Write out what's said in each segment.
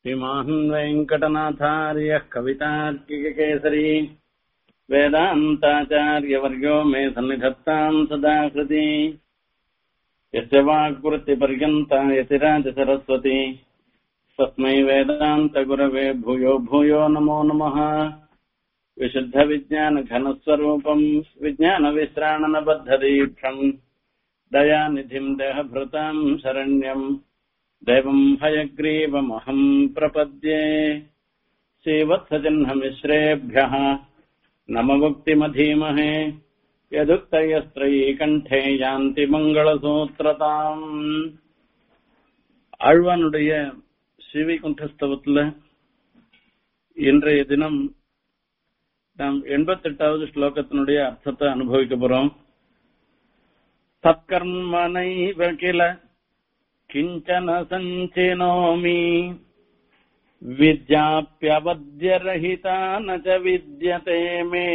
श्रीमान् वेङ्कटनाथार्यः कवितार्किककेसरी वेदान्ताचार्यवर्यो मे सन्निधत्ताम् सदा कृति यस्य वाक्वृत्तिपर्यन्ता यतिराजसरस्वती तस्मै वेदान्तगुरवे भूयो भूयो नमो नमः विशुद्धविज्ञानघनस्वरूपम् विज्ञानविश्राणनबद्धदीक्षम् दयानिधिम् देहभृताम् शरण्यम् दैवम् हयग्रीवमहम् प्रपद्ये श्रीवत्सजह्नमिश्रेभ्यः नममुक्तिमधीमहे यदुक्तयस्त्रयीकण्ठे யாந்தி மங்களசூத்திரதாம் ஆழ்வானுடைய ஸ்ரீவைகுண்டஸ்தவத்துல இன்றைய தினம் நாம் எண்பத்தெட்டாவது ஸ்லோகத்தினுடைய அர்த்தத்தை அனுபவிக்க போறோம் சத்கர்மனைவ கில கிஞ்சன சஞ்சினோமி विद्याप्यवद्यरहिता न च विद्यते मे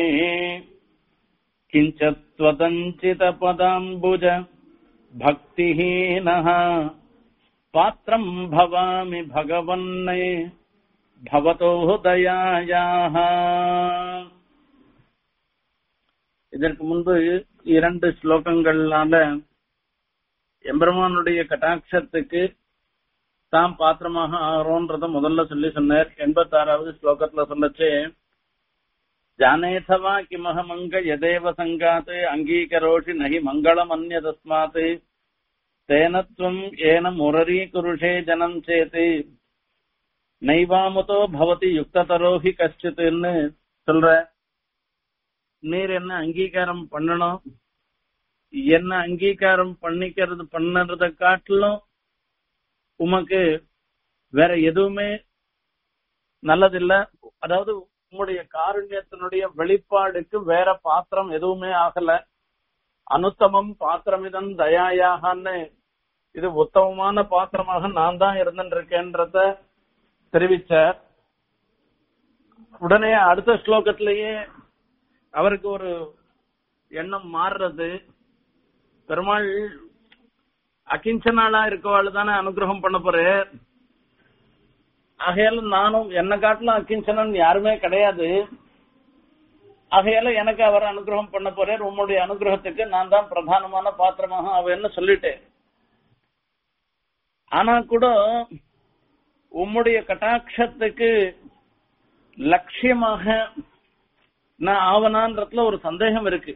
किञ्चित्त्वदञ्चितपदाम्बुज भक्तिहीनः पात्रम् भवामि भगवन्ने भवतो दयायाः இதற்கு முன்பு இரண்டு ஸ்லோகங்களால எம்பெருமானுடைய கட்டாட்சத்துக்கு தாம் பாத்திரமாக ஆகிறோன்றத முதல்ல சொல்லி சொன்னார் எண்பத்தாறாவது ஸ்லோகத்துல சொல்லச்சு ஜானேதவா கிமஹமங்க எதேவ சங்காத் அங்கீகரோஷி நகி மங்களம் அந்நிய தஸ்மாத் தேனத்வம் ஏன முரரீ குருஷே ஜனம் சேத்து நைவாமுதோ பவதி யுக்ததரோஹி கஷ்டித்துன்னு சொல்ற நீர் என்ன அங்கீகாரம் பண்ணணும் என்ன அங்கீகாரம் பண்ணிக்கிறது பண்ணறத காட்டிலும் உமக்கு வேற எதுவுமே நல்லதில்ல அதாவது உங்களுடைய காருண்யத்தினுடைய வெளிப்பாடுக்கு வேற பாத்திரம் எதுவுமே ஆகல அனுத்தமம் பாத்திரமிதன் தயாயாகன்னு இது உத்தமமான பாத்திரமாக நான் தான் இருந்துருக்கேன்றத தெரிவிச்சார் உடனே அடுத்த ஸ்லோகத்திலேயே அவருக்கு ஒரு எண்ணம் மாறுறது பெருமாள் அகிஞ்சனாளா இருக்கவாள் தானே அனுகிரகம் பண்ண போறேன் ஆகையால நானும் என்ன காட்டிலும் அகிஞ்சனன் யாருமே கிடையாது ஆகையால எனக்கு அவர் அனுகிரகம் பண்ண போறேன் உம்முடைய அனுகிரகத்துக்கு நான் தான் பிரதானமான பாத்திரமாக அவன்னு சொல்லிட்டேன் ஆனா கூட உம்முடைய கட்டாட்சத்துக்கு லட்சியமாக நான் ஆவனான்றதுல ஒரு சந்தேகம் இருக்கு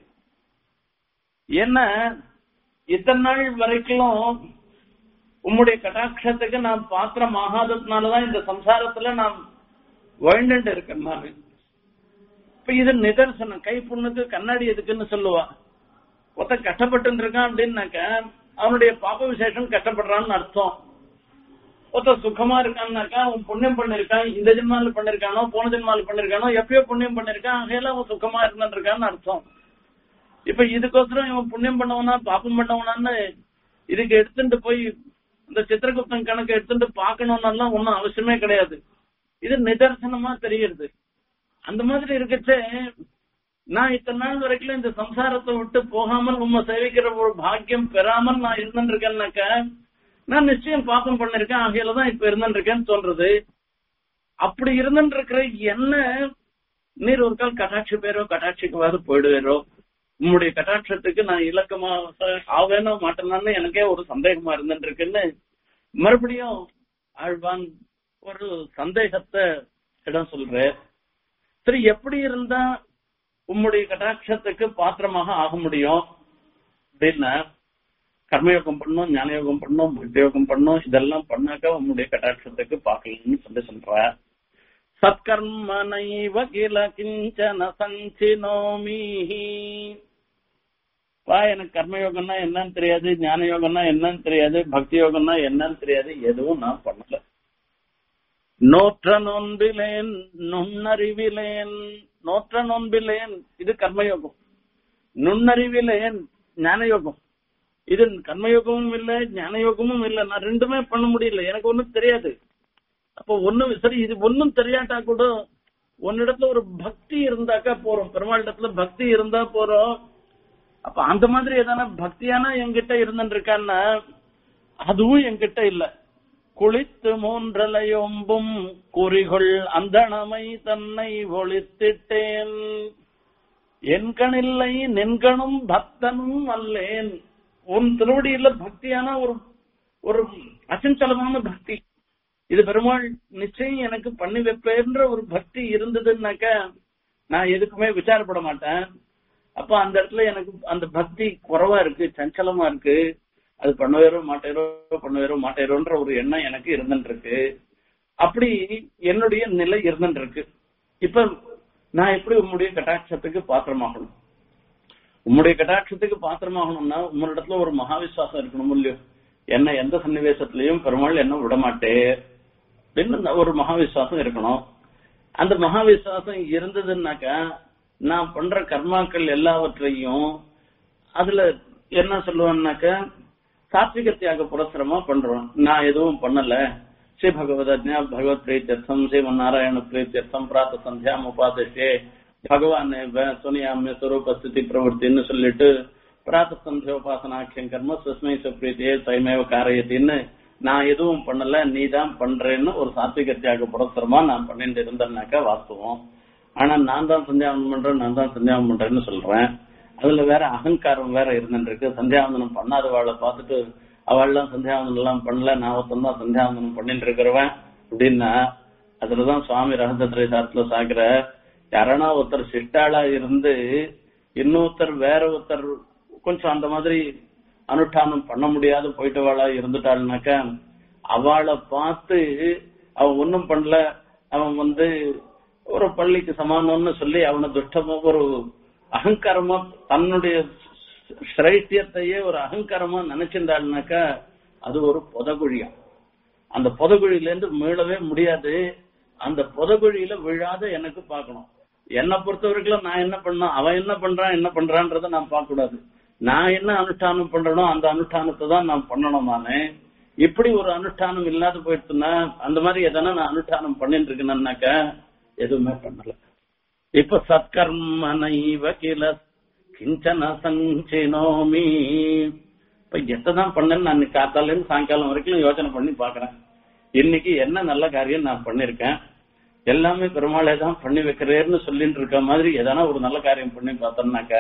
என்ன இத்தனை நாள் வரைக்கும் உம்முடைய கட்டாட்சத்துக்கு நான் பாத்திரம் ஆகாததுனாலதான் இந்த சம்சாரத்துல நான் வாழ்ந்துட்டு இருக்கேன் நான் இப்ப இது நிதர்சனம் கை புண்ணுக்கு கண்ணாடி எதுக்குன்னு சொல்லுவா ஒருத்த கஷ்டப்பட்டு இருக்கான் அப்படின்னாக்க அவனுடைய பாப்ப விசேஷம் கஷ்டப்படுறான்னு அர்த்தம் ஒருத்த சுகமா இருக்கான்னாக்கா அவன் புண்ணியம் பண்ணிருக்கான் இந்த ஜென்மால பண்ணிருக்கானோ போன ஜென்மால பண்ணிருக்கானோ எப்பயோ புண்ணியம் பண்ணிருக்கான் ஆகையில அவன் சுகமா இருக்கான்னு அர்த்தம் இப்ப இதுக்கோசரம் இவன் புண்ணியம் பண்ணவனா பாப்பம் பண்ணவனான்னு இதுக்கு எடுத்துட்டு போய் இந்த சித்திரகுப்தன் கணக்கு எடுத்துட்டு பாக்கணும்னாலாம் ஒன்னும் அவசியமே கிடையாது இது நிதர்சனமா தெரியுது அந்த மாதிரி இருக்கச்சே நான் இத்தனை நாள் வரைக்கும் இந்த சம்சாரத்தை விட்டு போகாமல் உண்மை சேவிக்கிற ஒரு பாக்கியம் பெறாமல் நான் இருந்துட்டு இருக்கேன்னாக்க நான் நிச்சயம் பாப்பம் பண்ணிருக்கேன் ஆகையில தான் இப்ப இருந்துட்டு இருக்கேன்னு சொல்றது அப்படி இருந்துட்டு இருக்கிற என்ன நீர் ஒரு கால் கட்டாட்சி பேரோ கட்டாட்சிக்குவாது போயிடுவேரோ உம்முடைய கட்டாட்சத்துக்கு நான் இலக்கமா ஆவேனோ மாட்டேனான்னு எனக்கே ஒரு சந்தேகமா இருந்துட்டு இருக்குன்னு மறுபடியும் ஆழ்வான் ஒரு சந்தேகத்தை இடம் சொல்ற சரி எப்படி இருந்தா உம்முடைய கட்டாட்சத்துக்கு பாத்திரமாக ஆக முடியும் அப்படின்னா கர்மயோகம் பண்ணும் ஞானயோகம் பண்ணும் புத்தியோகம் பண்ணும் இதெல்லாம் பண்ணாக்க உம்முடைய கட்டாட்சத்துக்கு பார்க்கலன்னு சொல்லி சொல்ற சத்கர்மனைவ கில கிஞ்சன சஞ்சினோமீஹி வா எனக்கு கர்மயோகம்னா என்னன்னு தெரியாது ஞான யோகம்னா என்னன்னு தெரியாது பக்தி யோகம்னா என்னன்னு தெரியாது எதுவும் நான் பண்ணல நோற்ற நோன்பிலேன் நுண்ணறிவிலேன் நோற்ற நோன்பிலேன் இது கர்மயோகம் நுண்ணறிவிலேன் ஞான யோகம் இது கர்மயோகமும் இல்ல ஞான யோகமும் இல்ல நான் ரெண்டுமே பண்ண முடியல எனக்கு ஒண்ணும் தெரியாது அப்போ ஒண்ணும் சரி இது ஒண்ணும் தெரியாட்டா கூட உன்னிடத்துல ஒரு பக்தி இருந்தாக்கா போறோம் பெருமாள் இடத்துல பக்தி இருந்தா போறோம் அப்ப அந்த மாதிரி எதனா பக்தியானா என்கிட்ட இருந்துட்டு இருக்கான்னா அதுவும் என்கிட்ட இல்ல குளித்து மூன்றலையொம்பும் குறிகொள் அந்தணமை தன்னை ஒளித்திட்டேன் என்கணில்லை நின்கணும் பக்தனும் அல்லேன் உன் திருவடியில பக்தியான ஒரு ஒரு அச்சஞ்சலமான பக்தி இது பெருமாள் நிச்சயம் எனக்கு பண்ணி வைப்பேன்ற ஒரு பக்தி இருந்ததுன்னாக்க நான் எதுக்குமே விசாரப்பட மாட்டேன் அப்ப அந்த இடத்துல எனக்கு அந்த பக்தி குறைவா இருக்கு சஞ்சலமா இருக்கு அது பண்ணுவேரோ மாட்டேரோ பண்ணுவேரோ மாட்டேரோன்ற ஒரு எண்ணம் எனக்கு இருந்துட்டு இருக்கு அப்படி என்னுடைய நிலை இருந்துட்டு இருக்கு இப்ப நான் எப்படி உம்முடைய கட்டாட்சத்துக்கு பாத்திரமாகணும் உம்முடைய கட்டாட்சத்துக்கு பாத்திரமாகணும்னா உம்முடைய ஒரு மகாவிசுவாசம் இருக்கணும் இல்லையோ என்ன எந்த சன்னிவேசத்திலையும் பெருமாள் என்ன விடமாட்டே அப்படின்னு ஒரு மகாவிசுவாசம் இருக்கணும் அந்த மகாவிசுவாசம் இருந்ததுன்னாக்கா நான் பண்ற கர்மாக்கள் எல்லாவற்றையும் அதுல என்ன சொல்லுவேன்னாக்கா சாத்விக தியாக புரஸ்தரமா பண்றோம் நான் எதுவும் பண்ணல ஸ்ரீ பகவதஜா பகவத் பிரீத்தியர்த்தம் ஸ்ரீமன் நாராயண பிரீத்தியர்த்தம் பிராத்த சந்தியாம் உபாதிஷே பகவான் சுனியாமிய ஸ்வரூப ஸ்திதி பிரவருத்தின்னு சொல்லிட்டு பிராத்த சந்தியோபாசனாக்கியம் கர்ம சுஸ்மை சுப்ரீத்தியே சைமேவ காரியத்தின்னு நான் எதுவும் பண்ணல நீ தான் பண்றேன்னு ஒரு சாத்விக தியாக புரஸ்தரமா நான் பண்ணிட்டு இருந்தேன்னாக்கா வாஸ்தவம் ஆனா நான் தான் சந்தியாவனம் பண்றேன் நான் தான் சந்தியாவனம் பண்றேன்னு சொல்றேன் அதுல வேற அகங்காரம் வேற இருந்துருக்கு சந்தியாவந்தனம் பண்ணாதவாளை பார்த்துட்டு அவள்லாம் சந்தியாவந்தனம் எல்லாம் பண்ணல நான் ஒருத்தன் தான் சந்தியாவந்தனம் பண்ணிட்டு இருக்கிறவன் அப்படின்னா அதுலதான் சுவாமி ரகசிய சாரத்துல சாக்குற யாரானா ஒருத்தர் சிட்டாளா இருந்து இன்னொருத்தர் வேற ஒருத்தர் கொஞ்சம் அந்த மாதிரி அனுஷ்டானம் பண்ண முடியாத போயிட்டவாளா இருந்துட்டாள்னாக்கா அவளை பார்த்து அவன் ஒன்னும் பண்ணல அவன் வந்து ஒரு பள்ளிக்கு சமானம்னு சொல்லி அவனை துஷ்டமா ஒரு அகங்காரமா தன்னுடைய சிரைத்தியத்தையே ஒரு அகங்காரமா நினைச்சிருந்தாள்னாக்கா அது ஒரு புதகுழியம் அந்த புதகுழியில இருந்து மீளவே முடியாது அந்த புதகுழியில விழாத எனக்கு பார்க்கணும் என்னை பொறுத்த வரைக்கும் நான் என்ன பண்ண அவன் என்ன பண்றான் என்ன பண்றான்றத நான் பார்க்க கூடாது நான் என்ன அனுஷ்டானம் பண்றனோ அந்த அனுஷ்டானத்தை தான் நான் பண்ணணும் நானு இப்படி ஒரு அனுஷ்டானம் இல்லாத போயிடுச்சுன்னா அந்த மாதிரி எதனா நான் அனுஷ்டானம் பண்ணிட்டு இருக்கேன்னாக்கா எதுவுமே பண்ணல இப்ப சத்கர்மனைவ கில கிஞ்சன சஞ்சினோமி இப்ப எத்ததான் பண்ணேன்னு நான் காத்தால இருந்து சாயங்காலம் வரைக்கும் யோசனை பண்ணி பாக்குறேன் இன்னைக்கு என்ன நல்ல காரியம் நான் பண்ணிருக்கேன் எல்லாமே பெருமாளே தான் பண்ணி வைக்கிறேன்னு சொல்லிட்டு இருக்க மாதிரி எதனா ஒரு நல்ல காரியம் பண்ணி பார்த்தோம்னாக்க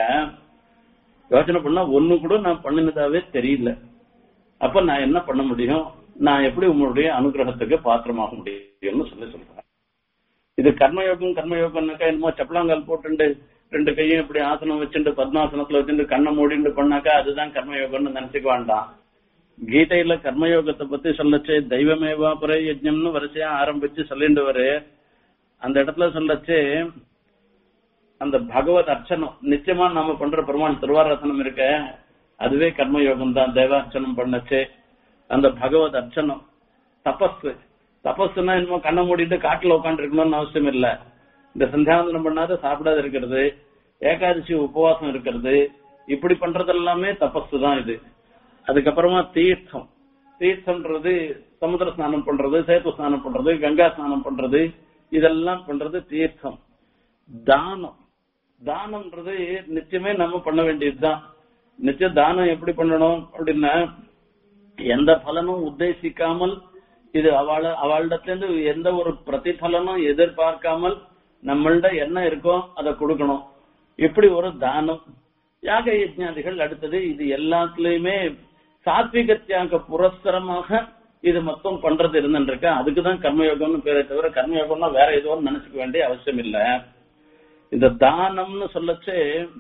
யோசனை பண்ணா ஒண்ணு கூட நான் பண்ணினதாவே தெரியல அப்ப நான் என்ன பண்ண முடியும் நான் எப்படி உங்களுடைய அனுகிரகத்துக்கு பாத்திரமாக முடியும்னு சொல்லி சொல்றேன் இது கர்மயோகம் கர்மயோகம்னாக்கா என்னமோ சப்பலாங்கால் போட்டுண்டு ரெண்டு கையும் இப்படி ஆசனம் வச்சுட்டு பத்மாசனத்துல வச்சுட்டு கண்ணை மூடிட்டு பண்ணாக்கா அதுதான் கர்மயோகம்னு நினைச்சுக்க வேண்டாம் கீதையில கர்மயோகத்தை பத்தி சொல்லச்சு தெய்வமேவா புற யஜ்ஞம்னு வரிசையா ஆரம்பிச்சு சொல்லிட்டு வரு அந்த இடத்துல சொல்லச்சு அந்த பகவத் அர்ச்சனம் நிச்சயமா நாம பண்ற பெருமாள் திருவாரசனம் இருக்க அதுவே கர்மயோகம் தான் தேவார்ச்சனம் பண்ணச்சு அந்த பகவத் அர்ச்சனம் தபஸ் தபஸ்னா என்னமோ கண்ணை மூடிட்டு காட்டுல உட்காந்து இருக்கணும்னு அவசியம் இல்ல இந்த சந்தியாவந்தனம் பண்ணாத சாப்பிடாத இருக்கிறது ஏகாதசி உபவாசம் இருக்கிறது இப்படி பண்றது எல்லாமே தபஸ் தான் இது அதுக்கப்புறமா தீர்த்தம் தீர்த்தம்ன்றது சமுத்திர ஸ்நானம் பண்றது சேத்து ஸ்நானம் பண்றது கங்கா ஸ்நானம் பண்றது இதெல்லாம் பண்றது தீர்த்தம் தானம் தானம்ன்றது நிச்சயமே நம்ம பண்ண வேண்டியதுதான் நிச்சயம் தானம் எப்படி பண்ணணும் அப்படின்னா எந்த பலனும் உத்தேசிக்காமல் இது அவள அவளிடத்திலிருந்து எந்த ஒரு பிரதிபலனும் எதிர்பார்க்காமல் நம்மள்ட என்ன இருக்கோ அதை கொடுக்கணும் இப்படி ஒரு தானம் யாக யஜ்ஞாதிகள் அடுத்தது இது எல்லாத்துலயுமே சாத்விக தியாக புரஸ்தரமாக இது மொத்தம் பண்றது இருந்துருக்கு அதுக்குதான் கர்மயோகம்னு பேரை தவிர கர்மயோகம்னா வேற ஏதோ நினைச்சுக்க வேண்டிய அவசியம் இல்ல இந்த தானம்னு சொல்லச்சு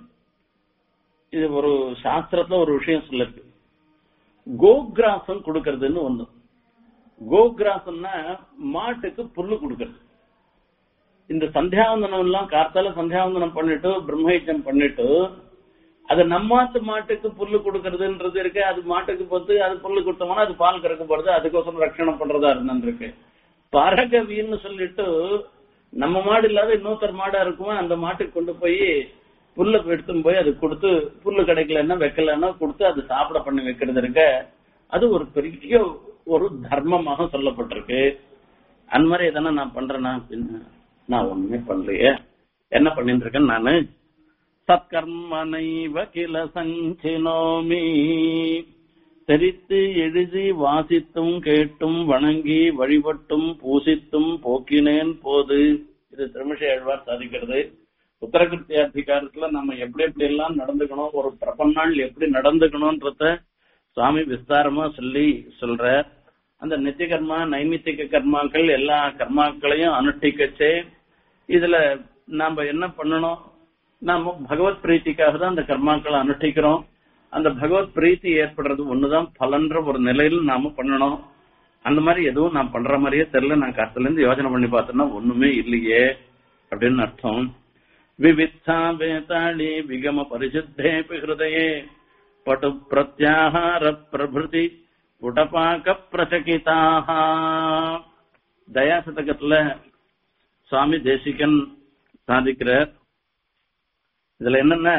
இது ஒரு சாஸ்திரத்துல ஒரு விஷயம் சொல்லிருக்கு கோகிராசம் கொடுக்கறதுன்னு ஒண்ணு கோகிராசம்னா மாட்டுக்கு புல்லு கொடுக்கறது இந்த சந்தியாவந்தனம் எல்லாம் கார்த்தால சந்தியாவந்தனம் பண்ணிட்டு பிரம்மயஜம் பண்ணிட்டு அது நம்மாத்து மாட்டுக்கு புல்லு கொடுக்கறதுன்றது இருக்கு அது மாட்டுக்கு பொத்து அது புல்லு கொடுத்தோம்னா அது பால் கறக்க போறது அதுக்கோசரம் ரட்சணம் பண்றதா இருந்திருக்கு பரகவின்னு சொல்லிட்டு நம்ம மாடு இல்லாத இன்னொருத்தர் மாடா இருக்குமோ அந்த மாட்டுக்கு கொண்டு போய் புல்ல எடுத்துன்னு போய் அது கொடுத்து புல்லு கிடைக்கலன்னா வைக்கலன்னா கொடுத்து அது சாப்பிட பண்ணி வைக்கிறது இருக்க அது ஒரு பெரிய ஒரு தர்மமாக சொல்லப்பட்டிருக்கு அந்த மாதிரி எதனா நான் பண்றேனா அப்படின்னு நான் ஒண்ணுமே பண்ணலையே என்ன பண்ணிட்டு இருக்கேன் நானு சத்கர்மனைவ கில சஞ்சினோமி தெரித்து எழுதி வாசித்தும் கேட்டும் வணங்கி வழிபட்டும் பூசித்தும் போக்கினேன் போது இது திருமிஷை ஆழ்வார் சாதிக்கிறது உத்தரகிருத்திய அதிகாரத்துல நம்ம எப்படி எப்படி எல்லாம் நடந்துக்கணும் ஒரு பிரபன்னாள் எப்படி நடந்துக்கணும்ன்றத சுவாமி விஸ்தாரமா சொல்லி சொல்ற அந்த நித்திய கர்மா நைமித்திக கர்மாக்கள் எல்லா கர்மாக்களையும் அனுஷ்டிக்கச்சே இதுல நாம என்ன பண்ணணும் நாம பகவத் பிரீத்திக்காக தான் அந்த கர்மாக்களை அனுஷ்டிக்கிறோம் அந்த பகவத் பிரீத்தி ஏற்படுறது ஒண்ணுதான் பலன்ற ஒரு நிலையில நாம பண்ணணும் அந்த மாதிரி எதுவும் நான் பண்ற மாதிரியே தெரியல நான் கருத்துல இருந்து யோசனை பண்ணி பார்த்தேன்னா ஒண்ணுமே இல்லையே அப்படின்னு அர்த்தம் விவித்தா வேதாளி விகம பரிசுத்தே ஹிருதயே பட்டு பிரத்யாகார பிரபிருதி புடபாக்க பிரசகிதாக தயாசதகத்துல சுவாமி தேசிகன் சாதிக்கிறார் இதுல என்னன்னா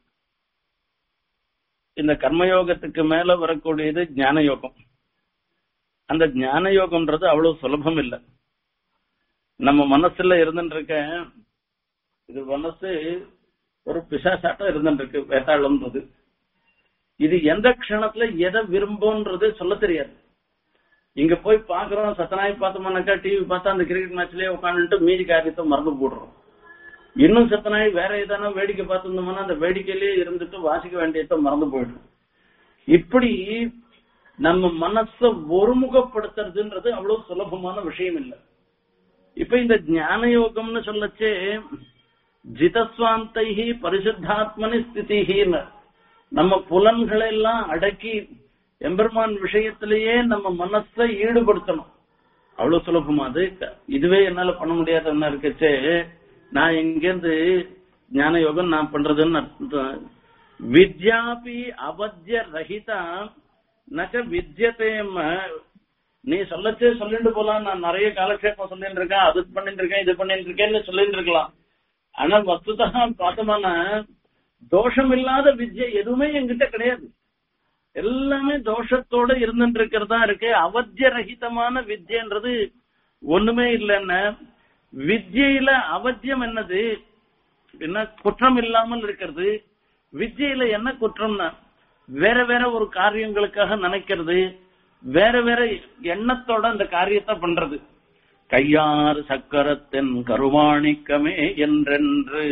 இந்த கர்மயோகத்துக்கு மேல வரக்கூடியது ஞான யோகம் அந்த ஞான யோகம்ன்றது அவ்வளவு சுலபம் இல்லை நம்ம மனசுல இருந்துட்டு இருக்க இது மனசு ஒரு பிசாசாட்டம் இருந்துட்டு இருக்கு வேதாளம்ன்றது இது எந்த க்ஷணத்துல எதை விரும்பும்ன்றது சொல்ல தெரியாது இங்க போய் பாக்குறோம் சத்தனாய் பார்த்தோம்னாக்கா டிவி பார்த்தா அந்த கிரிக்கெட் மேட்ச்லயே உட்காந்துட்டு மீதி காரியத்தை மறந்து போடுறோம் இன்னும் சத்தனாய் வேற ஏதானா வேடிக்கை பார்த்திருந்தோம்னா அந்த வேடிக்கையிலேயே இருந்துட்டு வாசிக்க வேண்டியதை மறந்து போயிடும் இப்படி நம்ம மனச ஒருமுகப்படுத்துறதுன்றது அவ்வளவு சுலபமான விஷயம் இல்லை இப்ப இந்த ஞான யோகம்னு சொல்லச்சே ஜிதஸ்வாந்தைஹி பரிசுத்தாத்மனி ஸ்திதிஹின்னு நம்ம புலன்களை எல்லாம் அடக்கி எம்பெருமான் விஷயத்திலேயே நம்ம மனசை ஈடுபடுத்தணும் அவ்வளவு சுலபமா அது இதுவே என்னால பண்ண முடியாதுன்னு இருக்கச்சே நான் எங்கேருந்து ஞான யோகம் நான் பண்றதுன்னு அர்த்தம். வித்யாபி அவத்திய ரஹிதா நக வித்யதேம நீ சொல்லச்சே சொல்லிட்டு போலாம் நான் நிறைய காலக்ஷேபம் சொல்லிட்டு இருக்கேன் அது பண்ணிட்டு இருக்கேன் இது பண்ணிட்டு இருக்கேன்னு சொல்லிட்டு இருக்கலாம் ஆனா வஸ்துதா பார்த்தோம்னா தோஷம் இல்லாத வித்யை எதுவுமே என்கிட்ட கிடையாது எல்லாமே தோஷத்தோட இருந்துட்டு இருக்கிறதா இருக்கு அவத்திய ரஹிதமான வித்யன்றது ஒண்ணுமே இல்லைன்னா வித்யில அவத்தியம் என்னது என்ன குற்றம் இல்லாமல் இருக்கிறது வித்யில என்ன குற்றம்னா வேற வேற ஒரு காரியங்களுக்காக நினைக்கிறது வேற வேற எண்ணத்தோட அந்த காரியத்தை பண்றது கையாறு சக்கரத்தின் கருவாணிக்கமே என்றென்று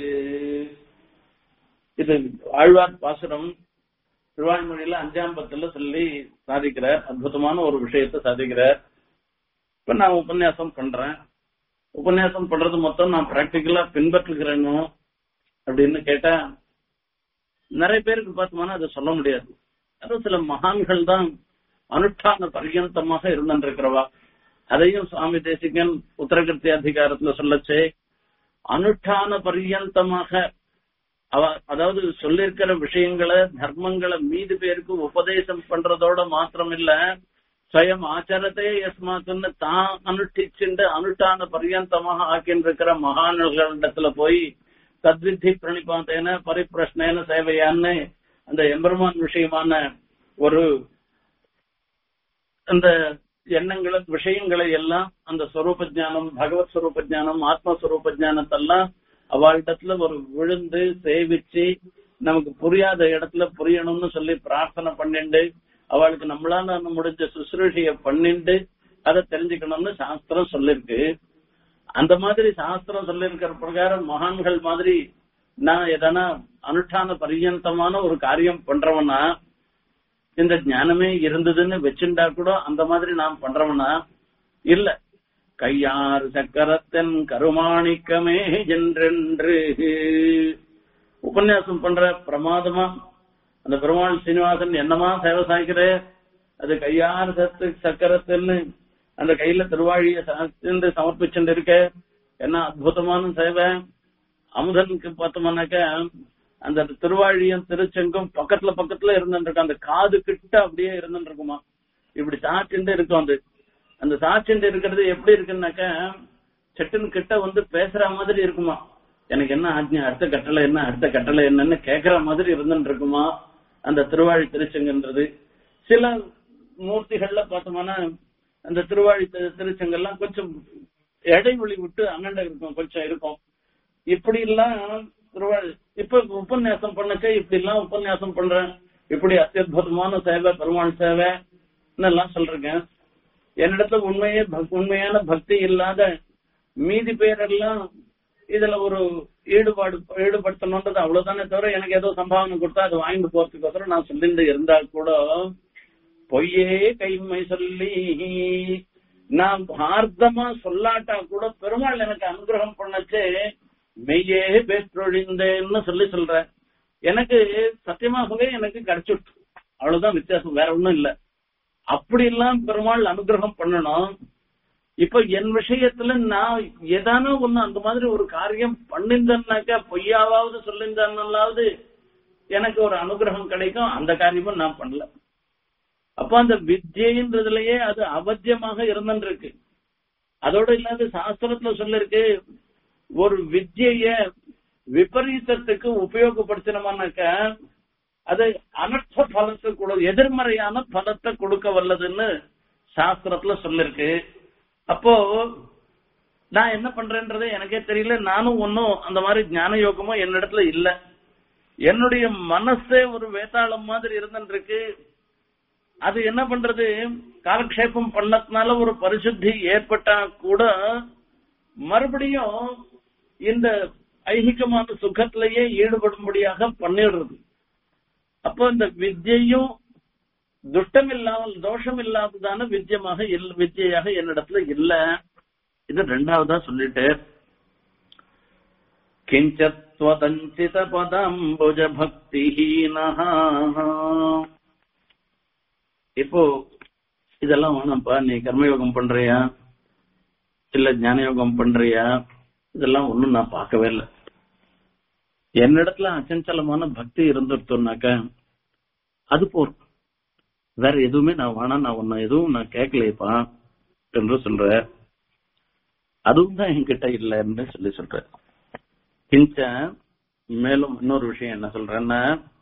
இது ஆழ்வார் பாசுரம் திருவாய்மொழியில அஞ்சாம் பத்துல சொல்லி சாதிக்கிறார் அற்புதமான ஒரு விஷயத்தை சாதிக்கிறார் இப்ப நான் உபன்யாசம் பண்றேன் உபன்யாசம் பண்றது மொத்தம் நான் பிராக்டிக்கலா பின்பற்றுகிறேனோ அப்படின்னு கேட்டா நிறைய பேருக்கு பார்த்தோம்னா அதை சொல்ல முடியாது அதுவும் சில மகான்கள் தான் அனுஷ்டான பர்யந்தமாக இருந்திருக்கிறவா அதையும் சுவாமி தேசிகன் உத்தரகிருத்தி அதிகாரத்துல சொல்லச்சே அனுஷ்டான பர்யந்தமாக அவ அதாவது சொல்லிருக்கிற விஷயங்களை தர்மங்களை மீது பேருக்கு உபதேசம் பண்றதோட மாத்திரம் இல்ல ஸ்வயம் ஆச்சாரத்தை எஸ்மாத்துன்னு தான் அனுஷ்டிச்சுண்டு அனுஷ்டான பர்யந்தமாக ஆக்கின்றிருக்கிற மகான்களிடத்துல போய் தத்வித்தி பிரணிபாத்தேன பரிப்பிரஷ்னேன சேவையான்னு அந்த எம்பெருமான் விஷயமான ஒரு அந்த எண்ணங்களை விஷயங்களை எல்லாம் அந்த ஸ்வரூப ஜானம் பகவத் ஸ்வரூப ஜானம் ஆத்மஸ்வரூப ஜானத்தெல்லாம் அவளிடத்துல ஒரு விழுந்து சேவிச்சு நமக்கு புரியாத இடத்துல புரியணும்னு சொல்லி பிரார்த்தனை பண்ணிண்டு அவளுக்கு நம்மளால முடிஞ்ச சுசுரூஷிய பண்ணிண்டு அதை தெரிஞ்சுக்கணும்னு சாஸ்திரம் சொல்லிருக்கு அந்த மாதிரி சாஸ்திரம் சொல்லிருக்கிற பிரகாரம் மகான்கள் மாதிரி நான் எதனா அனுஷ்டான பரியந்தமான ஒரு காரியம் பண்றவனா இந்த ஞானமே இருந்ததுன்னு வச்சுண்டா கூட அந்த மாதிரி நான் பண்றவனா இல்ல கையார் சக்கரத்தன் கருமாணிக்கமே என்றென்று உபன்யாசம் பண்ற பிரமாதமா அந்த பெருமாள் சீனிவாசன் என்னமா சேவை சாய்க்கிறே அது கையார் சத்து சக்கரத்தன்னு அந்த கையில திருவாழிய சாய்ந்து சமர்ப்பிச்சுட்டு இருக்க என்ன அற்புதமான சேவை அமுதனுக்கு பார்த்தோம்னாக்க அந்த திருவாழியும் திருச்செங்கும் பக்கத்துல பக்கத்துல இருந்துட்டு அந்த காது கிட்ட அப்படியே இருந்துட்டு இருக்குமா இப்படி சாச்சுட்டு இருக்கும் அது அந்த சாட்சிண்டு இருக்கிறது எப்படி இருக்குன்னாக்க சட்டுன்னு கிட்ட வந்து பேசுற மாதிரி இருக்குமா எனக்கு என்ன ஆஜ்ஞா அடுத்த கட்டளை என்ன அடுத்த கட்டளை என்னன்னு கேக்குற மாதிரி இருந்துட்டு இருக்குமா அந்த திருவாழி திருச்செங்கன்றது சில மூர்த்திகள்ல பார்த்தோம்னா அந்த திருவாழி திரு- திருச்செங்கெல்லாம் கொஞ்சம் இடைவெளி விட்டு அண்ணண்ட இருக்கும் கொஞ்சம் இருக்கும் இப்படி எல்லாம் திருவாழி இப்ப உபன்யாசம் பண்ணக்க இப்படி எல்லாம் உபன்யாசம் பண்றேன் இப்படி அத்தியுதமான சேவை பெருமாள் சேவை எல்லாம் சொல்றேன் என்னிடத்துல உண்மையே பக்- உண்மையான பக்தி இல்லாத மீதி பேரெல்லாம் இதுல ஒரு ஈடுபாடு ஈடுபடுத்தணும்ன்றது அவ்வளவுதானே தவிர எனக்கு ஏதோ சம்பாவனை கொடுத்தா அது வாங்கிட்டு போறதுக்கோசரம் நான் சொல்லிட்டு இருந்தா கூட பொய்யே கைமை சொல்லி நான் ஆர்த்தமா சொல்லாட்டா கூட பெருமாள் எனக்கு அனுகிரகம் பண்ணச்சே மெய்யே பெற்றொழிந்தேன்னு சொல்லி சொல்றேன் எனக்கு சத்தியமாகவே எனக்கு கிடைச்சுட்டு அவ்வளவுதான் வித்தியாசம் வேற ஒண்ணும் இல்ல அப்படி எல்லாம் பெருமாள் அனுகிரகம் பண்ணணும் இப்ப என் விஷயத்துல நான் ஏதானோ ஒண்ணு அந்த மாதிரி ஒரு காரியம் பண்ணிருந்தேன்னாக்கா பொய்யாவது சொல்லியிருந்தாலாவது எனக்கு ஒரு அனுகிரகம் கிடைக்கும் அந்த காரியமும் நான் பண்ணல அப்ப அந்த வித்யன்றதுலயே அது அவத்தியமாக இருந்துருக்கு அதோட இல்லாத சாஸ்திரத்துல சொல்லிருக்கு ஒரு வித்யைய விபரீதத்துக்கு உபயோகப்படுத்தினோம்னாக்கா அது அனர்த்த பலத்தை கொடு எதிர்மறையான பலத்தை கொடுக்க வல்லதுன்னு சாஸ்திரத்துல சொல்லிருக்கு அப்போ நான் என்ன பண்றேன்றது எனக்கே தெரியல நானும் ஒன்னும் அந்த மாதிரி ஞான யோகமும் என்னிடத்துல இல்ல என்னுடைய மனசே ஒரு வேதாளம் மாதிரி இருந்துருக்கு அது என்ன பண்றது காலக்ஷேபம் பண்ணதுனால ஒரு பரிசுத்தி ஏற்பட்டா கூட மறுபடியும் இந்த ஐகிகமான சுகத்திலேயே ஈடுபடும்படியாக பண்ணிடுறது அப்போ இந்த வித்யையும் துஷ்டம் இல்லாமல் தோஷம் இல்லாததான வித்யமாக இல்ல- வித்யையாக என்னிடத்துல இல்ல இது ரெண்டாவதா சொல்லிட்டு கிஞ்சத்வதஞ்சித பதாம்புஜ பக்திஹீனா இப்போ இதெல்லாம் வேணாம்ப்பா நீ கர்மயோகம் பண்றியா இல்ல ஞான யோகம் பண்றியா இதெல்லாம் ஒண்ணும் நான் பார்க்கவே இல்லை என்னிடத்துல அச்சஞ்சலமான பக்தி இருந்துட்டோம்னாக்க அது போதும் வேற எதுவுமே நான் வேணாம் நான் ஒன்னும் எதுவும் நான் கேட்கலையப்பா என்று சொல்ற அதுவும் தான் என்கிட்ட இல்லைன்னு சொல்லி சொல்ற கிஞ்ச மேலும் இன்னொரு விஷயம் என்ன சொல்றேன்னா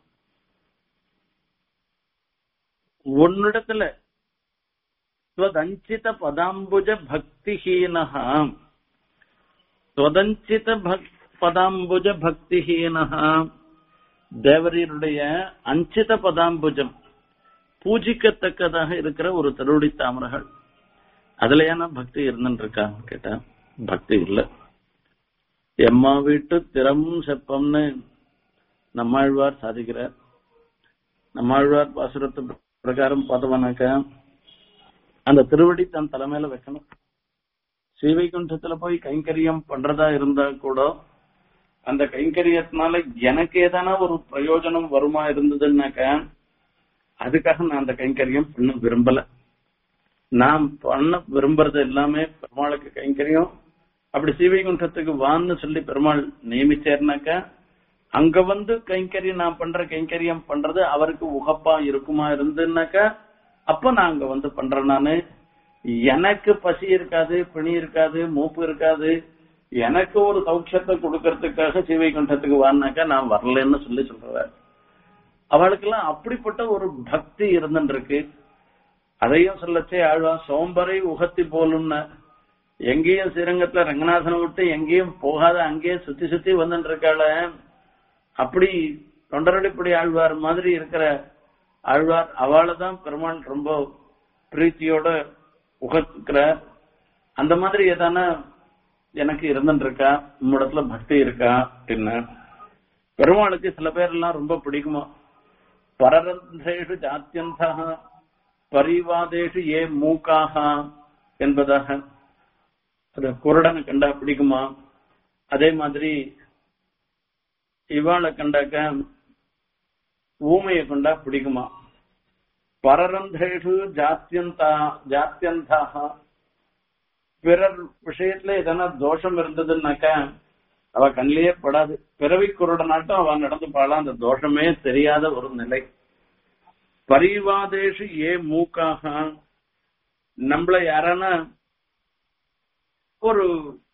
உன்னிடத்துல ஸ்வதஞ்சித பதாம்புஜ பக்திஹீனஹா ஸ்வதஞ்சித பக் பதாம்புஜ பக்திஹீனஹா தேவரீருடைய அஞ்சித பதாம்புஜம் பூஜிக்கத்தக்கதாக இருக்கிற ஒரு திருவடி தாமரைகள் அதுல ஏன்னா பக்தி இருந்துட்டு இருக்கா கேட்டா பக்தி இல்ல எம்மா வீட்டு திறம் செப்பம்னு நம்மாழ்வார் சாதிக்கிறார் நம்மாழ்வார் பாசுரத்து பிரகாரம் பார்த்தோம்னாக்க அந்த திருவடி தன் தலைமையில வைக்கணும் ஸ்ரீவைகுண்டத்துல போய் கைங்கரியம் பண்றதா இருந்தா கூட அந்த கைங்கரியத்தினால எனக்கு ஏதானா ஒரு பிரயோஜனம் வருமா இருந்ததுன்னாக்க அதுக்காக நான் அந்த கைங்கரியம் பண்ண விரும்பல நான் பண்ண விரும்புறது எல்லாமே பெருமாளுக்கு கைங்கரியம் அப்படி ஸ்ரீவைகுண்டத்துக்கு வான்னு சொல்லி பெருமாள் நியமிச்சேர்னாக்கா அங்க வந்து கைங்கரியம் நான் பண்ற கைங்கரியம் பண்றது அவருக்கு உகப்பா இருக்குமா இருந்துன்னாக்கா அப்ப நான் அங்க வந்து பண்றேன் நானு எனக்கு பசி இருக்காது பிணி இருக்காது மூப்பு இருக்காது எனக்கு ஒரு சௌக்கியத்தை கொடுக்கறதுக்காக சிவைகுண்டத்துக்கு வான்னாக்கா நான் வரலன்னு சொல்லி சொல்றாரு அவளுக்கெல்லாம் அப்படிப்பட்ட ஒரு பக்தி இருந்துருக்கு அதையும் சொல்லச்சே ஆழ்வா சோம்பரை உகத்தி போலும்னு எங்கேயும் ஸ்ரீரங்கத்துல ரங்கநாதனை விட்டு எங்கேயும் போகாத அங்கேயே சுத்தி சுத்தி வந்துட்டு இருக்காள அப்படி தொண்டரடிப்படி ஆழ்வார் மாதிரி இருக்கிற ஆழ்வார் அவளை தான் பெருமாள் ரொம்ப பிரீத்தியோட உகத்துக்கிற அந்த மாதிரி ஏதான எனக்கு இருந்துட்டு இருக்கா உம்மிடத்துல பக்தி இருக்கா அப்படின்னு பெருமாளுக்கு சில பேர் எல்லாம் ரொம்ப பிடிக்குமா பரரந்தேஷு ஜாத்தியந்தா பரிவாதேஷு ஏ மூக்காக என்பதாக அது குருடனை கண்டா பிடிக்குமா அதே மாதிரி இவாளை கண்டாக்க ஊமையை கொண்டா பிடிக்குமா பரரந்தேஷு ஜாத்தியந்தா ஜாத்தியந்தாக பிறர் விஷயத்துல எதனா தோஷம் இருந்ததுன்னாக்க அவ கண்ணிலேயே படாது பிறவி குருடனாட்டம் அவ நடந்து பாடலாம் அந்த தோஷமே தெரியாத ஒரு நிலை பரிவாதேஷு ஏ மூக்காக நம்மள யாரானா ஒரு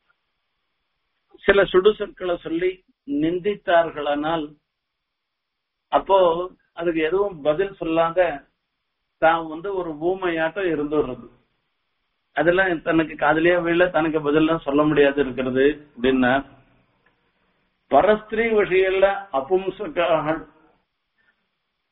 சில சுடு சொற்களை சொல்லி நிந்தித்தார்களானால் அப்போ அதுக்கு எதுவும் பதில் சொல்லாத தான் வந்து ஒரு ஊமையாட்டம் இருந்துடுறது அதெல்லாம் தனக்கு காதலியா விழ தனக்கு பதிலாம் சொல்ல முடியாது இருக்கிறது அப்படின்னா பரஸ்திரீ விஷயம்ல அபும்சகாக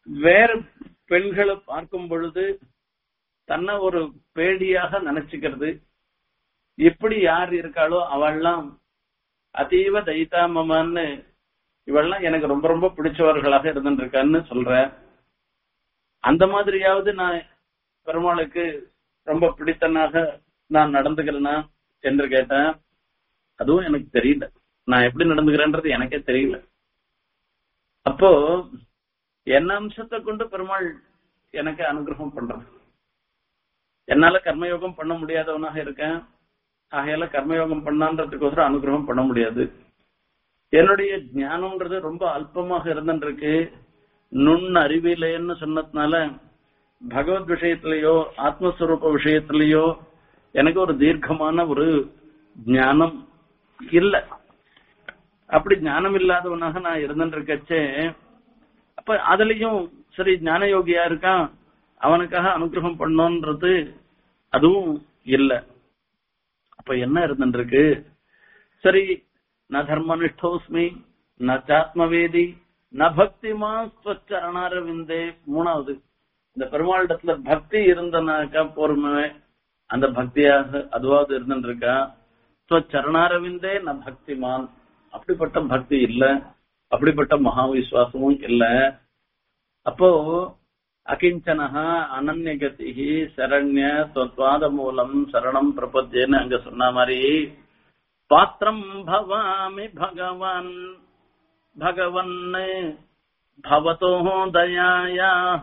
வேற பெண்களை பார்க்கும் பொழுது தன்னை ஒரு பேடியாக நினைச்சுக்கிறது எப்படி யார் இருக்காளோ அவள்லாம் அதீவ தைத்தாமமான்னு இவள்லாம் எனக்கு ரொம்ப ரொம்ப பிடிச்சவர்களாக இருந்துருக்கான்னு சொல்ற அந்த மாதிரியாவது நான் பெருமாளுக்கு ரொம்ப பிடித்தனாக நான் நடந்துக்கிறேனா என்று கேட்டேன் அதுவும் எனக்கு தெரியல நான் எப்படி நடந்துக்கிறேன்றது எனக்கே தெரியல அப்போ என்ன அம்சத்தை கொண்டு பெருமாள் எனக்கு அனுகிரகம் பண்றது என்னால கர்மயோகம் பண்ண முடியாதவனாக இருக்கேன் ஆகையால கர்மயோகம் பண்ணான்றதுக்கோசரம் அனுகிரகம் பண்ண முடியாது என்னுடைய ஞானம்ன்றது ரொம்ப அல்பமாக இருந்துருக்கு நுண் அறிவிலேன்னு சொன்னதுனால பகவத் விஷயத்திலேயோ ஆத்மஸ்வரூப விஷயத்திலேயோ எனக்கு ஒரு தீர்க்கமான ஒரு ஞானம் இல்ல அப்படி ஞானம் இல்லாதவனாக நான் இருந்துருக்கச்சே அப்ப அதுலயும் சரி ஞான யோகியா இருக்கான் அவனுக்காக அனுகிரகம் பண்ணோன்றது அதுவும் இல்ல அப்ப என்ன இருந்துருக்கு சரி ந தர்மனிஷ்டோஸ்மி ந சாத்மவேதி ந பக்திமா ஸ்வச்சரணாரவிந்தே மூணாவது இந்த பெருமாளிடத்துல பக்தி இருந்தனாக்கா போருமே அந்த பக்தியாக அதுவாவது இருந்துருக்கா ஸ்வச்சரணாரவிந்தே ந பக்திமான் அப்படிப்பட்ட பக்தி இல்ல அப்படிப்பட்ட மகா விசுவாசமும் இல்ல அப்போ அகிஞ்சனஹா அனன்யகதி சரண்ய ஸ்வத்வாத மூலம் சரணம் பிரபத்தியன்னு அங்க சொன்ன மாதிரி பாத்திரம் பவாமி பகவான் பகவன் பவதோ தயாயாக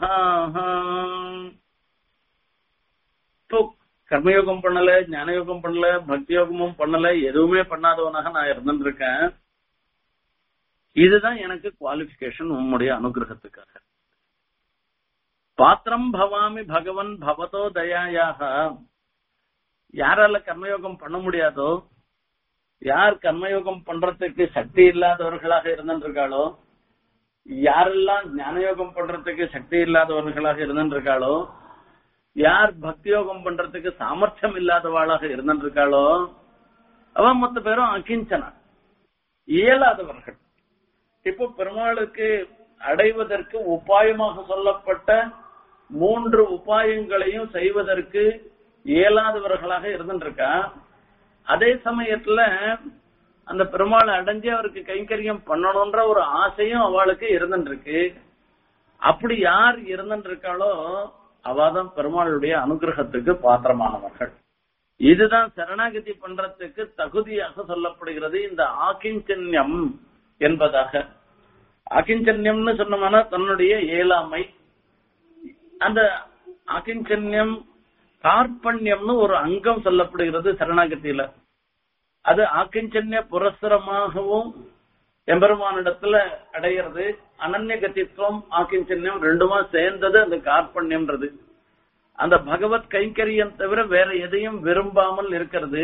இப்போ கர்மயோகம் பண்ணல ஞானயோகம் பண்ணல பக்தி யோகமும் பண்ணல எதுவுமே பண்ணாதவனாக நான் இருந்திருக்கேன் இதுதான் எனக்கு குவாலிபிகேஷன் உம்முடைய அனுகிரகத்துக்காக பாத்திரம் பவாமி பகவன் பவதோ தயாயாக யாரால கர்மயோகம் பண்ண முடியாதோ யார் கர்மயோகம் பண்றதுக்கு சக்தி இல்லாதவர்களாக இருந்திருக்காளோ யாரெல்லாம் ஞானயோகம் பண்றதுக்கு சக்தி இல்லாதவர்களாக இருந்திருக்காளோ யார் பக்தி யோகம் பண்றதுக்கு சாமர்த்தியம் இல்லாதவாளாக இருந்திருக்காளோ அவன் மொத்த பேரும் அகிஞ்சனா இயலாதவர்கள் இப்போ பெருமாளுக்கு அடைவதற்கு உபாயமாக சொல்லப்பட்ட மூன்று உபாயங்களையும் செய்வதற்கு இயலாதவர்களாக இருந்துருக்கா அதே சமயத்துல அந்த பெருமாளை அடைஞ்சு அவருக்கு கைங்கரியம் பண்ணணும்ன்ற ஒரு ஆசையும் அவளுக்கு இருந்துருக்கு அப்படி யார் இருந்துருக்காளோ அவாதான் பெருமாளுடைய அனுகிரகத்துக்கு பாத்திரமானவர்கள் இதுதான் சரணாகதி பண்றதுக்கு தகுதியாக சொல்லப்படுகிறது இந்த ஆக்கிஞ்சன்யம் என்பதாக அகிஞ்சன்யம்னு சொன்னோம்னா தன்னுடைய இயலாமை அந்த அகிஞ்சன்யம் கார்பண்யம்னு ஒரு அங்கம் சொல்லப்படுகிறது சரணாகதியில அது ஆக்கிஞ்சன்ய புரஸ்தரமாகவும் எம்பெருமானிடத்துல அடையிறது அனன்ய கதித்துவம் ஆக்கிஞ்சன்யம் ரெண்டுமா சேர்ந்தது அந்த கார்பண்யம்ன்றது அந்த பகவத் கைங்கரியம் தவிர வேற எதையும் விரும்பாமல் இருக்கிறது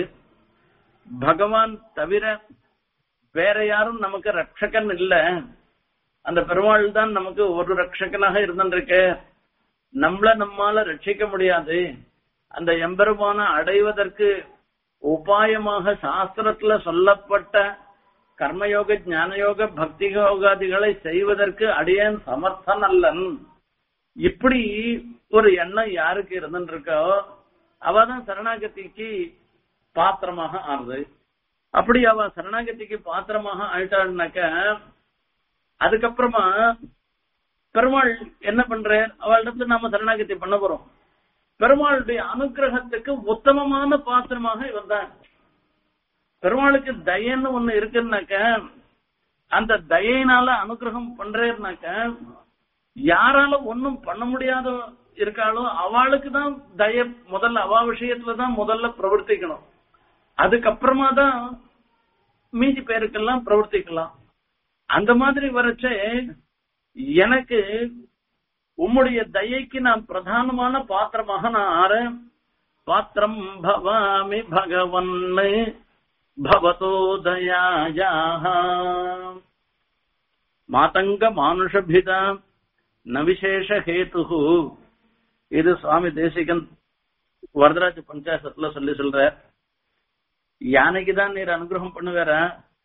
பகவான் தவிர வேற யாரும் நமக்கு ரட்சகன் இல்ல அந்த பெருமாள் தான் நமக்கு ஒரு ரட்சகனாக இருந்திருக்க நம்மள நம்மால ரட்சிக்க முடியாது அந்த எம்பெருமான அடைவதற்கு உபாயமாக சாஸ்திரத்துல சொல்லப்பட்ட கர்மயோக ஞானயோக பக்தி யோகாதிகளை செய்வதற்கு அடியேன் சமர்த்தன் அல்லன் இப்படி ஒரு எண்ணம் யாருக்கு இருந்துருக்கோ அவதான் சரணாகதிக்கு பாத்திரமாக ஆறுது அப்படி அவ சரணாகதிக்கு பாத்திரமாக ஆயிட்டாள்னாக்க அதுக்கப்புறமா பெருமாள் என்ன பண்ற அவளிடத்துல நாம சரணாகதி பண்ண போறோம் பெருமாளுடைய அனுகிரகத்துக்கு உத்தமமான பாத்திரமாக இவன் தான் பெருமாளுக்கு தயன்னு ஒண்ணு இருக்குன்னாக்க அந்த தயையினால அனுகிரகம் பண்றேன்னாக்க யாரால ஒன்னும் பண்ண முடியாத இருக்காளோ அவளுக்கு தான் தய முதல்ல அவா விஷயத்துல தான் முதல்ல பிரவர்த்திக்கணும் அதுக்கப்புறமா தான் மீதி பேருக்கெல்லாம் பிரவர்த்திக்கலாம் அந்த மாதிரி வரச்சே எனக்கு உம்முடைய தயைக்கு நான் பிரதானமான பாத்திரமாக நான் ஆறேன் பாத்திரம் பவாமி பகவன் பவதோ தயாயாக மாதங்க மானுஷபிதா ந விசேஷ ஹேத்து இது சுவாமி தேசிகன் வரதராஜ பஞ்சாயத்துல சொல்லி சொல்ற யானைக்கு தான் நீர் அனுகிரகம் பண்ணுவேற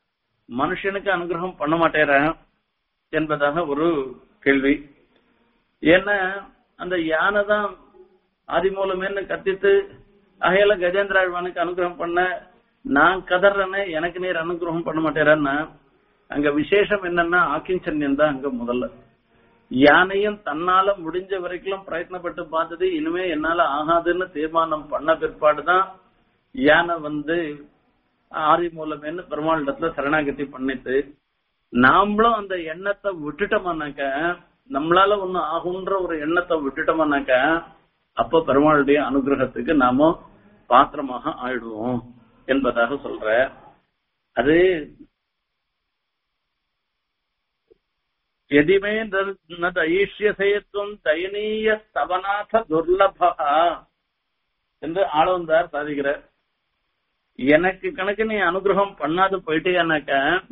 மனுஷனுக்கு அனுகிரகம் பண்ண மாட்டேற என்பதாக ஒரு கேள்வி ஏன்னா அந்த யானை தான் ஆதிமூலமேன்னு கத்தித்து அகையில கஜேந்திராழ்வானுக்கு அனுகிரகம் பண்ண நான் கதறேன்னு எனக்கு நீர் அனுகிரகம் பண்ண மாட்டேறான்னா அங்க விசேஷம் என்னன்னா ஆக்கிஞ்சன்யம் தான் அங்க முதல்ல யானையும் தன்னால முடிஞ்ச வரைக்கும் பிரயத்னப்பட்டு பார்த்தது இனிமே என்னால ஆகாதுன்னு தீர்மானம் பண்ண பிற்பாடுதான் யானை வந்து ஆதி மூலமேன்னு பெருமாளிடத்துல சரணாகதி பண்ணிட்டு நாமளும் அந்த எண்ணத்தை விட்டுட்டோம்னாக்க நம்மளால ஒண்ணு ஆகுன்ற ஒரு எண்ணத்தை விட்டுட்டோம்னாக்க அப்ப பெருமாளுடைய அனுகிரகத்துக்கு நாம பாத்திரமாக ஆயிடுவோம் என்பதாக சொல்ற அது எதிமே தைஷ்யசேத்துவம் தயனீய ஸ்தவநாத துர்லபா என்று ஆளவந்தார் சாதிக்கிறார் எனக்கு கணக்கு நீ அனுகிரகம் பண்ணாது போயிட்டேனாக்க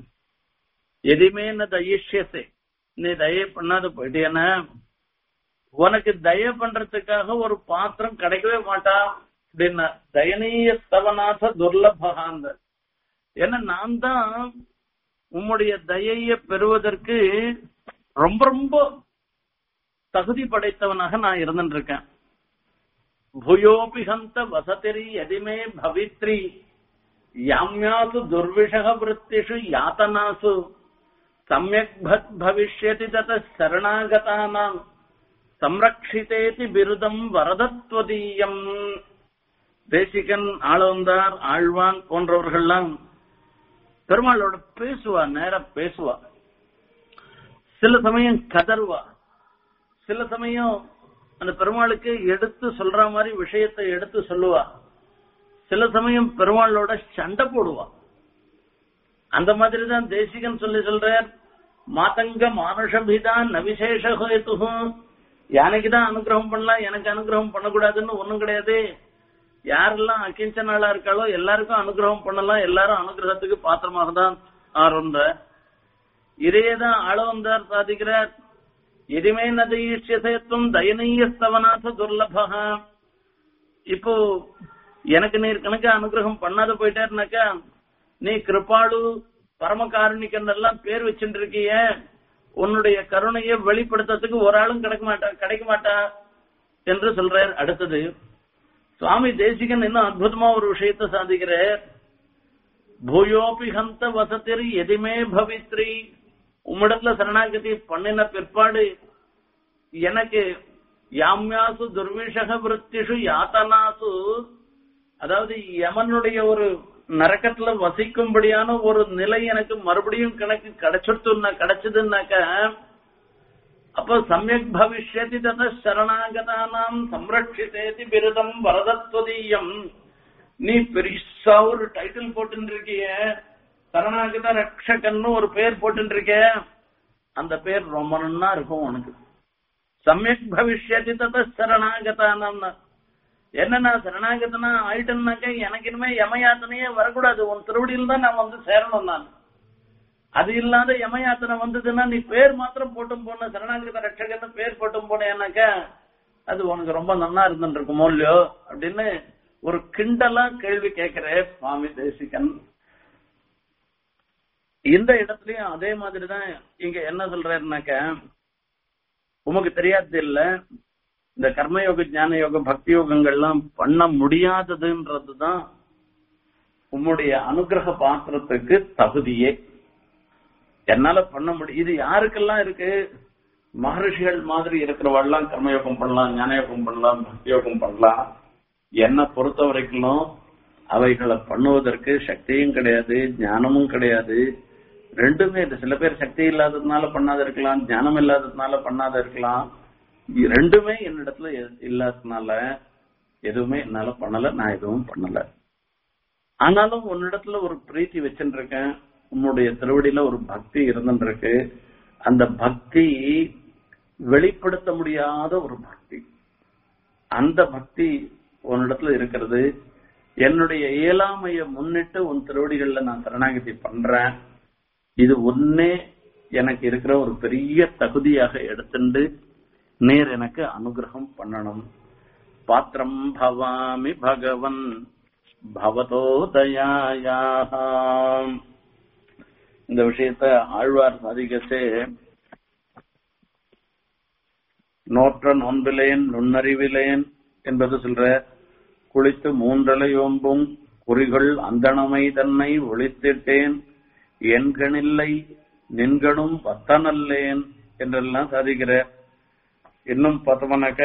எதுவுமே என்ன தயிஷ்யசே நீ தயை பண்ணாது போயிட்டேனா உனக்கு தய பண்றதுக்காக ஒரு பாத்திரம் கிடைக்கவே மாட்டா அப்படின்னா தயனீய ஸ்தவநாத துர்லபகாந்த ஏன்னா நான் தான் உம்முடைய தயைய பெறுவதற்கு ரொம்ப ரொம்ப தகுதி படைத்தவனாக நான் இருந்துட்டு இருக்கேன் பூயோபி ஹந்த வசதிரி எதிமே பவித்ரி யாம்யாசு துர்விஷக விற்த்திஷு யாத்தனாசு சமயக் பவிஷ்யதி தத சரணாகதானாம் சம்ரக்ஷிதேதி பிருதம் வரதத்வதீயம் தேசிகன் ஆளவந்தார் ஆழ்வான் போன்றவர்கள்லாம் பெருமாளோட பேசுவா நேர பேசுவா சில சமயம் கதறுவா சில சமயம் அந்த பெருமாளுக்கு எடுத்து சொல்ற மாதிரி விஷயத்தை எடுத்து சொல்லுவா சில சமயம் பெருமாளோட சண்டை போடுவா அந்த மாதிரி தான் தேசிகன் சொல்லி சொல்றார் மாதங்க மானுஷபிதான் நவிசேஷ ஹேத்துகும் யானைக்கு தான் அனுகிரகம் பண்ணலாம் எனக்கு அனுகிரகம் பண்ணக்கூடாதுன்னு ஒண்ணும் கிடையாது யாரெல்லாம் அகிஞ்சனாளா இருக்காளோ எல்லாருக்கும் அனுகிரகம் பண்ணலாம் எல்லாரும் அனுகிரகத்துக்கு பாத்திரமாக தான் ஆரம்ப இதையேதான் ஆளவந்தார் சாதிக்கிறார் எதுமே நதீஷ்யசேத்துவம் தயனீய ஸ்தவநாத துர்லபா இப்போ எனக்கு நீர் கணக்கு அனுகிரகம் பண்ணாத போயிட்டாருனாக்கா நீ கிருபாளு பரமகாருணிக்கன் எல்லாம் பேர் வச்சுட்டு இருக்கிய உன்னுடைய கருணையை வெளிப்படுத்துறதுக்கு ஒரு ஆளும் கிடைக்க மாட்டா கிடைக்க மாட்டா என்று சொல்றார் அடுத்தது சுவாமி தேசிகன் இன்னும் அற்புதமா ஒரு விஷயத்தை சாதிக்கிறார் பூயோபி ஹந்த வசத்திரி எதுமே பவித்ரி உம்மிடத்துல சரணாகதி பண்ணின பிற்பாடு எனக்கு யாம்யாசு துர்விஷக விற்த்திஷு யாத்தனாசு அதாவது யமனுடைய ஒரு நரக்கத்துல வசிக்கும்படியான ஒரு நிலை எனக்கு மறுபடியும் கணக்கு கிடைச்சிடுத்துன்னா கிடைச்சதுன்னாக்க அப்ப சமயக் பவிஷ்யதி தத சரணாகதானாம் சம்ரட்சிதேதி பிருதம் வரதத்வதீயம் நீ பெருசா ஒரு டைட்டில் போட்டு இருக்கிய சரணாகத ரக்ஷகன்னு ஒரு பேர் போட்டு இருக்க அந்த பேர் ரொம்ப நன்னா இருக்கும் உனக்கு சமயக் பவிஷ்யதி தத சரணாகதானாம் என்னன்னா சரணாகதனா ஆயிட்டேன்னாக்க எனக்கு இனிமே யமயாத்தனையே வரக்கூடாது உன் திருவடியில் தான் நான் வந்து சேரணும் நான் அது இல்லாத யமயாத்தனை வந்ததுன்னா நீ பேர் மாத்திரம் போட்டும் போன சரணாகத ரட்சகன்னு பேர் போட்டும் போனேன்னாக்க அது உனக்கு ரொம்ப நன்னா இருந்துட்டு இருக்குமோ இல்லையோ அப்படின்னு ஒரு கிண்டலா கேள்வி கேட்கிறே சுவாமி தேசிகன் இந்த இடத்துலயும் அதே மாதிரிதான் இங்க என்ன சொல்றாருனாக்க உமக்கு தெரியாது இல்ல இந்த கர்மயோக ஞான யோக பக்தி யோகங்கள்லாம் பண்ண முடியாததுன்றதுதான் உம்முடைய அனுகிரக பாத்திரத்துக்கு தகுதியே என்னால பண்ண முடியும் இது யாருக்கெல்லாம் இருக்கு மகர்ஷிகள் மாதிரி இருக்கிறவாள்லாம் கர்மயோகம் பண்ணலாம் ஞான யோகம் பண்ணலாம் பக்தி யோகம் பண்ணலாம் என்னை பொறுத்த வரைக்கும் அவைகளை பண்ணுவதற்கு சக்தியும் கிடையாது ஞானமும் கிடையாது ரெண்டுமே இல்லை சில பேர் சக்தி இல்லாததுனால பண்ணாத இருக்கலாம் ஞானம் இல்லாததுனால பண்ணாத இருக்கலாம் ரெண்டுமே என்னிடத்துல இல்லாததுனால எதுவுமே என்னால பண்ணல நான் எதுவும் பண்ணல ஆனாலும் உன்னிடத்துல ஒரு பிரீத்தி வச்சுட்டு இருக்கேன் உன்னுடைய திருவடியில ஒரு பக்தி இருந்துருக்கு அந்த பக்தி வெளிப்படுத்த முடியாத ஒரு பக்தி அந்த பக்தி உன்னிடத்துல இருக்கிறது என்னுடைய இயலாமைய முன்னிட்டு உன் திருவடிகள்ல நான் சரணாகதி பண்றேன் இது ஒன்னே எனக்கு இருக்கிற ஒரு பெரிய தகுதியாக எடுத்துண்டு நேர் எனக்கு அனுகிரகம் பண்ணணும் பாத்திரம் பவாமி பகவன் பவதோ தயாயாம் இந்த விஷயத்த ஆழ்வார் சாதிக்கச்சே நோற்ற நோன்பிலேன் நுண்ணறிவிலேன் என்பது சொல்ற குளித்து மூன்றலையோம்பும் குறிகள் அந்தணமை தன்னை ஒழித்திட்டேன் என்கணில்லை நின்கணும் வத்தனல்லேன் என்றெல்லாம் சாதிக்கிற இன்னும் பார்த்தோம்னாக்க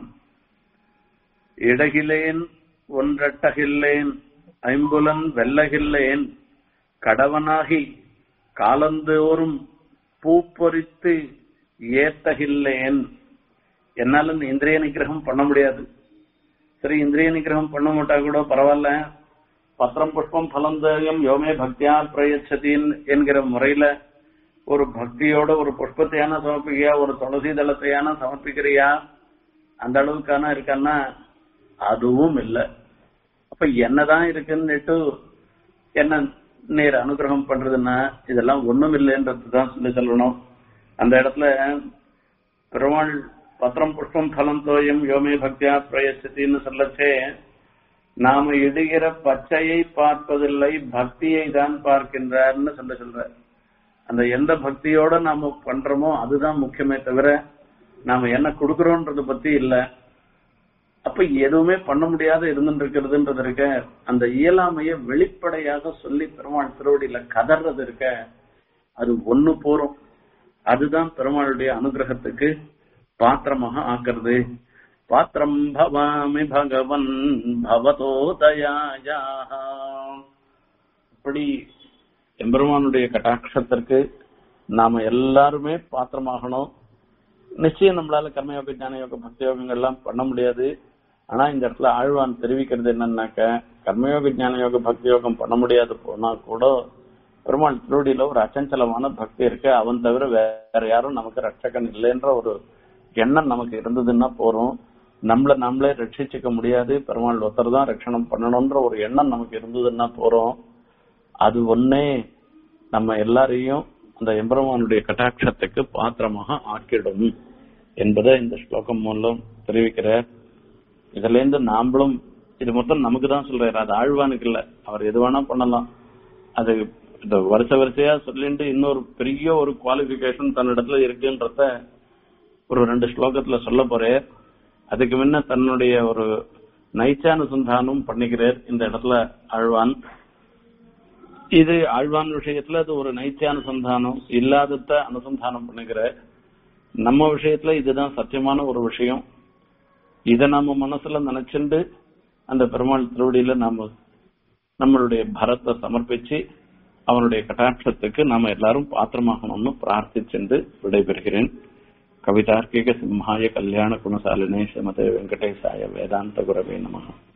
இடகிலேன் ஒன்றட்டகில்லேன் ஐம்புலன் வெல்லகில்லேன் கடவனாகி காலந்தோறும் பூ பொறித்து ஏத்தகில்லேன் என்னால இந்த இந்திரிய நிகிரகம் பண்ண முடியாது சரி இந்திரிய நிகிரகம் பண்ண மாட்டா கூட பரவாயில்ல பத்திரம் புஷ்பம் பலந்தயம் யோமே பக்தியா பிரயச்சதின் என்கிற முறையில ஒரு பக்தியோட ஒரு புஷ்பத்தையான சமர்ப்பிக்கியா ஒரு துளசி தளத்தையான சமர்ப்பிக்கிறியா அந்த அளவுக்கான இருக்கான்னா அதுவும் இல்லை அப்ப என்னதான் இருக்குன்னுட்டு என்ன நீர் அனுகிரகம் பண்றதுன்னா இதெல்லாம் ஒண்ணும் இல்லைன்றது தான் சொல்லி சொல்லணும் அந்த இடத்துல பெருமாள் பத்திரம் புஷ்பம் பலம் தோயம் யோமே பக்தியா பிரயசத்தின்னு சொல்லச்சே நாம இடுகிற பச்சையை பார்ப்பதில்லை பக்தியை தான் பார்க்கின்றார்னு சொல்ல சொல்ற அந்த எந்த பக்தியோட நாம பண்றோமோ அதுதான் முக்கியமே தவிர நாம என்ன கொடுக்கறோன்றத பத்தி இல்ல அப்ப எதுவுமே பண்ண முடியாத இருந்துட்டு இருக்கிறதுன்றது இருக்க அந்த இயலாமைய வெளிப்படையாக சொல்லி பெருமாள் திருவடியில கதறது இருக்க அது ஒண்ணு போறோம் அதுதான் பெருமாளுடைய அனுகிரகத்துக்கு பாத்திரமாக ஆக்குறது பாத்திரம் பவாமி பகவன் பவதோ தயாயா இப்படி எம்பெருமானுடைய கட்டாட்சத்திற்கு நாம எல்லாருமே பாத்திரமாகணும் நிச்சயம் நம்மளால கர்மயோக ஞான யோக பக்தி யோகங்கள் எல்லாம் பண்ண முடியாது ஆனா இந்த இடத்துல ஆழ்வான் தெரிவிக்கிறது என்னன்னாக்க கர்மயோக ஞான யோக பக்தி யோகம் பண்ண முடியாது போனா கூட பெருமாள் திருவடியில ஒரு அச்சஞ்சலமான பக்தி இருக்கு அவன் தவிர வேற யாரும் நமக்கு ரட்சகன் இல்லைன்ற ஒரு எண்ணம் நமக்கு இருந்ததுன்னா போறோம் நம்மள நம்மளே ரட்சிச்சுக்க முடியாது பெருமாள் ஒருத்தர் தான் ரட்சணம் பண்ணணும்ன்ற ஒரு எண்ணம் நமக்கு இருந்ததுன்னா போறோம் அது ஒன்னே நம்ம எல்லாரையும் அந்த எம்பெருமானுடைய கட்டாட்சத்துக்கு பாத்திரமாக ஆக்கிடும் என்பதை இந்த ஸ்லோகம் மூலம் தெரிவிக்கிறார் இதுல இருந்து நாமளும் இது மொத்தம் நமக்கு தான் சொல்றாரு அது ஆழ்வானுக்கு இல்ல அவர் எது வேணா பண்ணலாம் அது இந்த வருஷ வரிசையா சொல்லிட்டு இன்னொரு பெரிய ஒரு குவாலிபிகேஷன் தன்னிடத்துல இருக்குன்றத ஒரு ரெண்டு ஸ்லோகத்துல சொல்ல போறேன் அதுக்கு முன்ன தன்னுடைய ஒரு நைச்சானுசந்தானம் பண்ணிக்கிறார் இந்த இடத்துல ஆழ்வான் இது ஆழ்வான் விஷயத்துல அது ஒரு நைச்சானுசந்தானம் இல்லாதத அனுசந்தானம் பண்ணுகிற நம்ம விஷயத்துல இதுதான் சத்தியமான ஒரு விஷயம் இத நம்ம மனசுல நினைச்சுண்டு அந்த பெருமாள் திருவடியில நாம நம்மளுடைய பரத்தை சமர்ப்பிச்சு அவனுடைய கட்டாட்சத்துக்கு நாம எல்லாரும் பாத்திரமாகணும்னு பிரார்த்திச்சென்று விடைபெறுகிறேன் கவிதார்க்கிக சிம்ஹாய கல்யாண குணசாலினே ஸ்ரீமதே வெங்கடேசாய வேதாந்த குரவே நமகம்